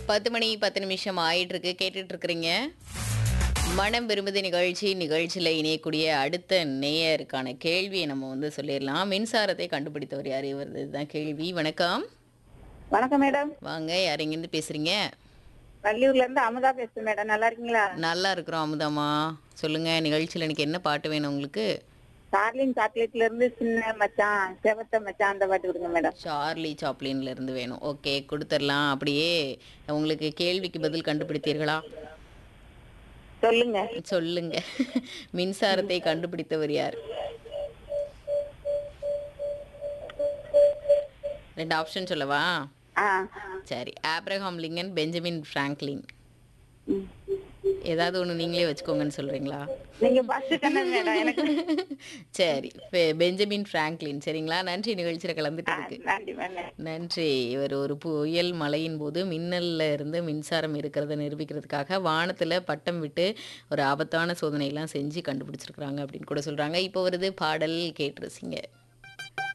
பத்து மணி பத்து நிமிஷம் ஆயிட்டு இருக்கு கேட்டுட்டு இருக்கிறீங்க மனம் விரும்புது நிகழ்ச்சி நிகழ்ச்சியில் இணையக்கூடிய அடுத்த நேயருக்கான கேள்வியை நம்ம வந்து சொல்லிடலாம் மின்சாரத்தை கண்டுபிடித்தவர் யார் இவரது தான் கேள்வி வணக்கம் வணக்கம் மேடம் வாங்க யார் எங்கேருந்து பேசுறீங்க வள்ளியூர்ல இருந்து அமுதா பேசுறேன் மேடம் நல்லா இருக்கீங்களா நல்லா இருக்கிறோம் அமுதாமா சொல்லுங்க நிகழ்ச்சியில் எனக்கு என்ன பாட்டு வேணும் உங்களுக்கு டார்லிங் சாக்லேட்ல இருந்து சின்ன மச்சான் செவத்த மச்சான் அந்த பாட்டு கொடுங்க மேடம் சார்லி சாப்ளின்ல இருந்து வேணும் ஓகே கொடுத்துடலாம் அப்படியே உங்களுக்கு கேள்விக்கு பதில் கண்டுபிடித்தீர்களா சொல்லுங்க சொல்லுங்க மின்சாரத்தை கண்டுபிடித்தவர் யார் ரெண்டு ஆப்ஷன் சொல்லவா ஆ சரி ஆப்ரஹாம் லிங்கன் பெஞ்சமின் ஃப்ராங்க்லின் ம். ஏதாவது ஒன்று நீங்களே வச்சுக்கோங்கன்னு சொல்றீங்களா நீங்க பஸ் கண்ணன் மேடம் எனக்கு சரி பெ- பெஞ்சமின் ஃப்ராங்க்லின் சரிங்களா நன்றி நிகழ்ச்சியில் கலந்துட்டதுக்கு நன்றி மேடம் நன்றி இவர் ஒரு புயல் மழையின் போது மின்னல்ல இருந்து மின்சாரம் இருக்கிறத நிரூபிக்கிறதுக்காக வானத்துல பட்டம் விட்டு ஒரு ஆபத்தான சோதனையெல்லாம் செஞ்சு கண்டுபிடிச்சிருக்கிறாங்க அப்படின்னு கூட சொல்றாங்க இப்போ வருது பாடல் கேட்டு ரசிங்க